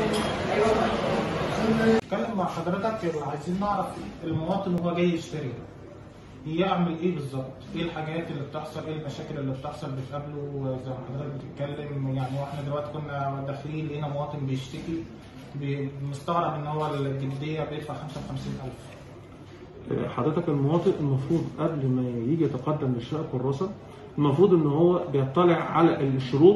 اتكلم مع حضرتك عايزين نعرف المواطن وهو جاي يشتري يعمل ايه بالظبط؟ ايه الحاجات اللي بتحصل؟ ايه المشاكل اللي بتحصل بتقابله زي ما حضرتك بتتكلم يعني واحنا دلوقتي كنا داخلين لقينا مواطن بيشتكي بي- مستغرب ان هو الجديه بيدفع 55000 حضرتك المواطن المفروض قبل ما يجي يتقدم لشراء كراسه المفروض ان هو بيطلع على الشروط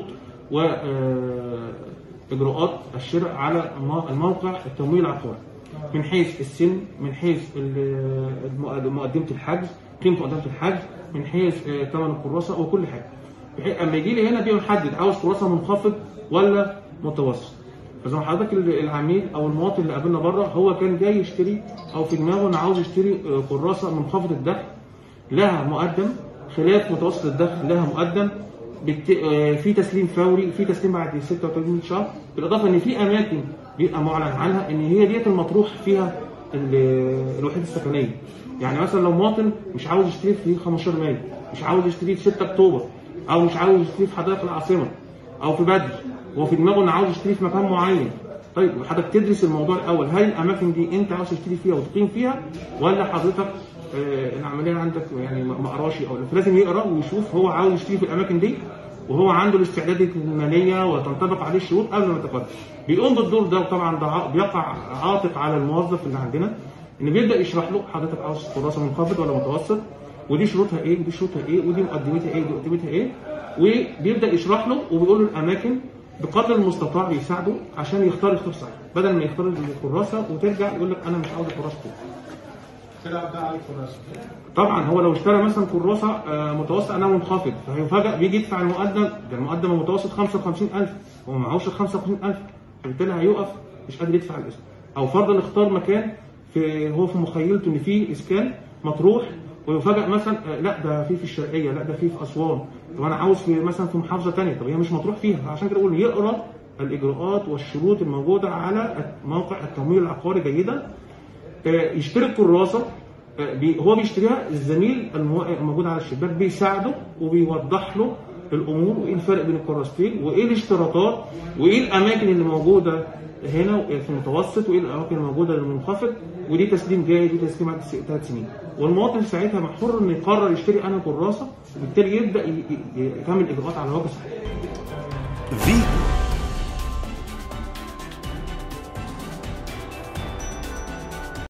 واجراءات الشراء على مو- الموقع التمويل العقاري من حيث السن من حيث ال- المؤ- مقدمه الحجز قيمه مقدمه الحجز من حيث آه، ثمن الكراسه وكل حاجه بحيث اما يجي لي هنا بيبقى محدد عاوز كراسه منخفض ولا متوسط فزي ما حضرتك ال- العميل او المواطن اللي قابلنا بره هو كان جاي يشتري او في دماغه انه عاوز يشتري آه، كراسه منخفضه الدخل لها مقدم خلاف متوسط الدخل لها مقدم بت... آه، في تسليم فوري في تسليم بعد 36 شهر بالاضافه ان في اماكن بيبقى معلن عنها ان هي ديت المطروح فيها ال- الوحدات السكنيه يعني مثلا لو مواطن مش عاوز يشتري في 15 مايو مش عاوز يشتري في 6 اكتوبر او مش عاوز يشتري في حدائق العاصمه او في بدر هو في دماغه انه عاوز يشتري في مكان معين طيب حضرتك تدرس الموضوع الاول هل الاماكن دي انت عاوز تشتري فيها وتقيم فيها ولا حضرتك آه، العمليه عندك يعني ما ما قراش او لازم يقرا ويشوف هو عاوز يشتري في الاماكن دي وهو عنده الاستعدادات الماليه وتنطبق عليه الشروط قبل ما يتقدم بيقوم بالدور ده وطبعا ده ع- بيقع عاتق على الموظف اللي عندنا ان بيبدا يشرح له حضرتك عاوز كراسه منخفض ولا متوسط ودي شروطها ايه ودي شروطها ايه ودي مقدمتها ايه ودي مقدمتها ايه وبيبدا يشرح له وبيقول له الاماكن بقدر المستطاع بيساعده عشان يختار اختيار صحيح بدل ما يختار الكراسه وترجع يقول لك انا مش عاوز الكراسه دي كده ده عليك كراسه طبعا هو لو اشترى مثلا كراسه آه، متوسط انا منخفض فهيفاجئ بيجي يدفع المقدم ده المقدم المتوسط 55000 هو معهوش ال 55000 فبالتالي هيقف مش قادر يدفع الاسم او فرضا اختار مكان في هو في مخيلته ان فيه اسكان مطروح ويفاجئ مثلا آه، لا ده في في الشرقيه لا ده في في اسوان طب انا عاوز في مثلا في محافظه ثانيه طب هي مش مطروح فيها عشان كده اقول يقرا الاجراءات والشروط الموجوده على موقع التمويل العقاري جيدا آه، يشتري الكراسه آه، بي- هو بيشتريها الزميل المو- الموجود على الشباك بيساعده وبيوضح له الامور وايه الفرق بين الكراستين وايه الاشتراطات وايه الاماكن اللي موجوده هنا في المتوسط وايه الاماكن الموجوده للمنخفض ودي تسليم جاي دي تسليم بعد ثلاث سنين والمواطن ساعتها محور انه يقرر يشتري انهي كراسه وبالتالي يبدا ي- ي- يكمل اجراءات على وجه صحيح في